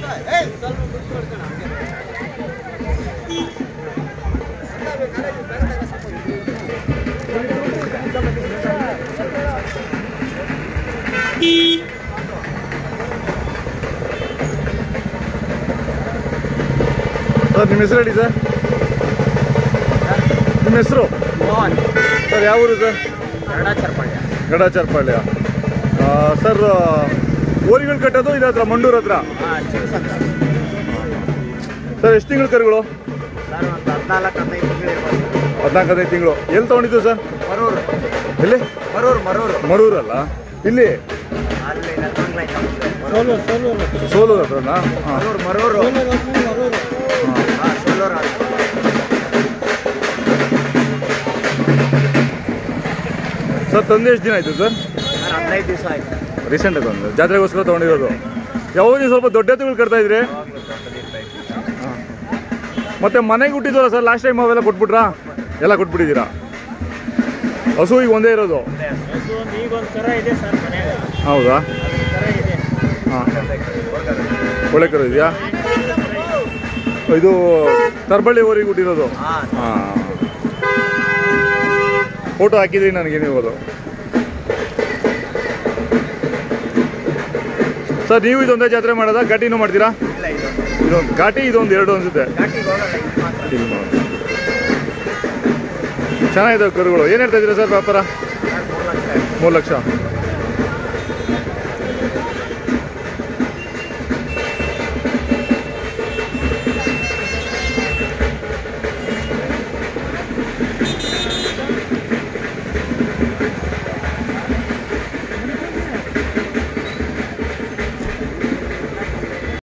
Sir ನಿಮ್ಮ ಹೆಸರು ಹೇಳಿ ಸರ್ ನಿಮ್ಮ ಹೆಸರು ಮೋಹನ್ ಸರ್ ಯಾವ ಊರು ಸರ್ ಅರುಣಾಚಲಪಾಳ್ಯ ಗಡಾಚಾರ್ಪಾಳ್ಯ ಆ, ಸರ್ ಓರಿಗಳು ಕಟ್ಟೋದು ಇದು ಹತ್ರ ಮಂಡೂರ್ ಹತ್ರ ಹಾಂ ಚಿಪ್ಸ್ ಅಂತ ಸರ್ ಎಷ್ಟು ತಿಂಗಳು ಕರುಗಳು ಸರ್ ಒಂದು ಹದಿನಾಲ್ಕು ಹದಿನೈದು ತಿಂಗಳು ಇರ್ಬೋದು ಹದಿನಾಲ್ಕು ಹದಿನೈದು ತಿಂಗಳು ಎಲ್ಲಿ ತೊಗೊಂಡಿದ್ದು ಸರ್ ಮರೂರು ಎಲ್ಲಿ ಮರೂರು ಮರೂರು ಮಡೂರಲ್ಲ ಇಲ್ಲಿ ಅಲ್ಲಿ ನಲ್ಮಂಗ್ಲ ಐತೆ ಸೋಲೂರ್ ಹತ್ರನಾ ಹಾಂ ಮರೂರು ಮರೂರು ಹಾಂ ಸೋಲೂರು ಅಂತ. ಸರ್ ತಂದೆ ಎಷ್ಟು ದಿನ ಆಯಿತು ಸರ್ ಸರ್ ಹದಿನೈದು ದಿವಸ ಆಯ್ತು ರೀಸೆಂಟಾಗಿ ಬಂದು ಜಾತ್ರೆಗೋಸ್ಕರ ತೊಗೊಂಡಿರೋದು ಯಾವಾಗ ನೀವು ಸ್ವಲ್ಪ ದೊಡ್ಡ ಎತ್ತುಗಳು ಕಟ್ತಾ ಇದ್ರಿ ಮತ್ತೆ ಮನೆಗೆ ಹುಟ್ಟಿದ್ವಲ್ಲ ಸರ್ ಲಾಸ್ಟ್ ಟೈಮ್ ಅವೆಲ್ಲ ಕೊಟ್ಬಿಟ್ರಾ ಎಲ್ಲ ಕೊಟ್ಬಿಟ್ಟಿದ್ದೀರಾ ಹಸು ಈಗ ಒಂದೇ ಇರೋದು ಈಗ ಒಂದು ಥರ ಇದೆ ಸರ್ ಮನೆಯಾಗ ಹೌದಾ ಥರ ಇದೆ ಹಾಂ ಒಳ್ಳೆ ಕರು ಇದೆಯಾ ಇದು ತರಬಳ್ಳಿ ಊರಿಗೆ ಹುಟ್ಟಿರೋದು ಹಾಂ ಹಾಂ ಫೋಟೋ ಹಾಕಿದ್ರಿ ನನಗೆ ನೀವು ಅದು ಸರ್ ನೀವು ಇದೊಂದೇ ಜಾತ್ರೆ ಮಾಡೋದಾ ಘಾಟಿನೂ ಮಾಡ್ತೀರಾ ಇಲ್ಲ ಇದು ಇದೊಂದು ಘಾಟಿ ಇದೊಂದು ಎರಡು ಅನ್ಸುತ್ತೆ ಘಾಟಿಗೆ ಹೋಗಲ್ಲ ಇದು ಮಾತ್ರ ಇದು ಮಾತ್ರ. ಚೆನ್ನಾಗಿದ್ದಾವೆ ಕರುಗಳು ಏನು ಹೇಳ್ತಾ ಇದ್ದೀರಾ ಸರ್ ವ್ಯಾಪಾರ ಸರ್ ಮೂರು ಲಕ್ಷ ಮೂರು ಲಕ್ಷ